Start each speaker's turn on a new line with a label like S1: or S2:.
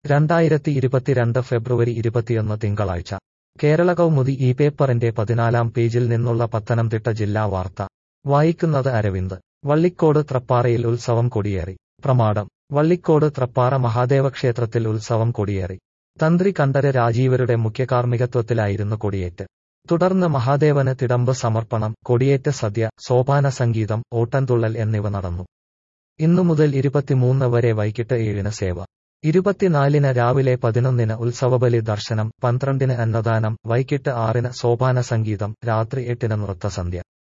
S1: രണ്ടായിരത്തി ഇരുപത്തിരണ്ട് ഫെബ്രുവരി ഇരുപത്തിയൊന്ന് തിങ്കളാഴ്ച കേരള കൗമുദി ഈ പേപ്പറിന്റെ പതിനാലാം പേജിൽ നിന്നുള്ള പത്തനംതിട്ട ജില്ലാ വാർത്ത വായിക്കുന്നത് അരവിന്ദ് വള്ളിക്കോട് ത്രപ്പാറയിൽ ഉത്സവം കൊടിയേറി പ്രമാടം വള്ളിക്കോട് ത്രപ്പാറ മഹാദേവ ക്ഷേത്രത്തിൽ ഉത്സവം കൊടിയേറി തന്ത്രി കണ്ഠര രാജീവരുടെ മുഖ്യകാർമ്മികത്വത്തിലായിരുന്നു കൊടിയേറ്റ് തുടർന്ന് മഹാദേവന് തിടമ്പ് സമർപ്പണം കൊടിയേറ്റ് സദ്യ സോപാന സംഗീതം ഓട്ടൻതുള്ളൽ എന്നിവ നടന്നു ഇന്നു മുതൽ ഇരുപത്തിമൂന്ന് വരെ വൈകിട്ട് ഏഴിന് സേവ ഇരുപത്തിനാലിന് രാവിലെ പതിനൊന്നിന് ഉത്സവബലി ദർശനം പന്ത്രണ്ടിന് അന്നദാനം വൈകിട്ട് ആറിന് സോപാന സംഗീതം രാത്രി എട്ടിന് നൃത്തസന്ധ്യ